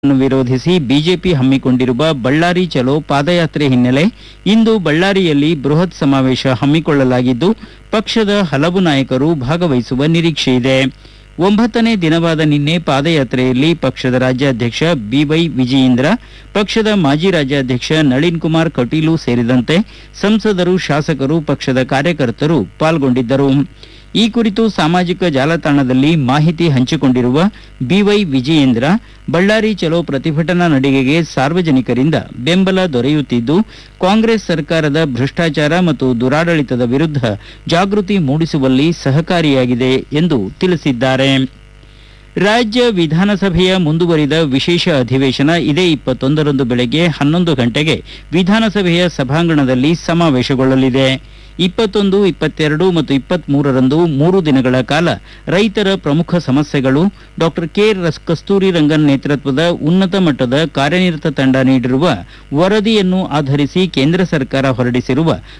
ನ್ನು ವಿರೋಧಿಸಿ ಬಿಜೆಪಿ ಹಮ್ಮಿಕೊಂಡಿರುವ ಬಳ್ಳಾರಿ ಚಲೋ ಪಾದಯಾತ್ರೆ ಹಿನ್ನೆಲೆ ಇಂದು ಬಳ್ಳಾರಿಯಲ್ಲಿ ಬೃಹತ್ ಸಮಾವೇಶ ಹಮ್ಮಿಕೊಳ್ಳಲಾಗಿದ್ದು ಪಕ್ಷದ ಹಲವು ನಾಯಕರು ಭಾಗವಹಿಸುವ ನಿರೀಕ್ಷೆಯಿದೆ ಒಂಬತ್ತನೇ ದಿನವಾದ ನಿನ್ನೆ ಪಾದಯಾತ್ರೆಯಲ್ಲಿ ಪಕ್ಷದ ರಾಜ್ಯಾಧ್ಯಕ್ಷ ಬಿವೈ ವಿಜಯೇಂದ್ರ ಪಕ್ಷದ ಮಾಜಿ ರಾಜ್ಯಾಧ್ಯಕ್ಷ ನಳಿನ್ ಕುಮಾರ್ ಕಟೀಲು ಸೇರಿದಂತೆ ಸಂಸದರು ಶಾಸಕರು ಪಕ್ಷದ ಕಾರ್ಯಕರ್ತರು ಪಾಲ್ಗೊಂಡಿದ್ದರು ಈ ಕುರಿತು ಸಾಮಾಜಿಕ ಜಾಲತಾಣದಲ್ಲಿ ಮಾಹಿತಿ ಹಂಚಿಕೊಂಡಿರುವ ಬಿವೈ ವಿಜಯೇಂದ್ರ ಬಳ್ಳಾರಿ ಚಲೋ ಪ್ರತಿಭಟನಾ ನಡಿಗೆಗೆ ಸಾರ್ವಜನಿಕರಿಂದ ಬೆಂಬಲ ದೊರೆಯುತ್ತಿದ್ದು ಕಾಂಗ್ರೆಸ್ ಸರ್ಕಾರದ ಭ್ರಷ್ಟಾಚಾರ ಮತ್ತು ದುರಾಡಳಿತದ ವಿರುದ್ಧ ಜಾಗೃತಿ ಮೂಡಿಸುವಲ್ಲಿ ಸಹಕಾರಿಯಾಗಿದೆ ಎಂದು ತಿಳಿಸಿದ್ದಾರೆ ರಾಜ್ಯ ವಿಧಾನಸಭೆಯ ಮುಂದುವರಿದ ವಿಶೇಷ ಅಧಿವೇಶನ ಇದೇ ಇಪ್ಪತ್ತೊಂದರಂದು ಬೆಳಗ್ಗೆ ಹನ್ನೊಂದು ಗಂಟೆಗೆ ವಿಧಾನಸಭೆಯ ಸಭಾಂಗಣದಲ್ಲಿ ಸಮಾವೇಶಗೊಳ್ಳಲಿದೆ ಇಪ್ಪತ್ತೊಂದು ಇಪ್ಪತ್ತೆರಡು ಮತ್ತು ಇಪ್ಪತ್ಮೂರರಂದು ಮೂರು ದಿನಗಳ ಕಾಲ ರೈತರ ಪ್ರಮುಖ ಸಮಸ್ಯೆಗಳು ಡಾಕ್ಟರ್ ಕೆ ರಸ್ ಕಸ್ತೂರಿ ರಂಗನ್ ನೇತೃತ್ವದ ಉನ್ನತ ಮಟ್ಟದ ಕಾರ್ಯನಿರತ ತಂಡ ನೀಡಿರುವ ವರದಿಯನ್ನು ಆಧರಿಸಿ ಕೇಂದ್ರ ಸರ್ಕಾರ ಹೊರಡಿಸಿರುವ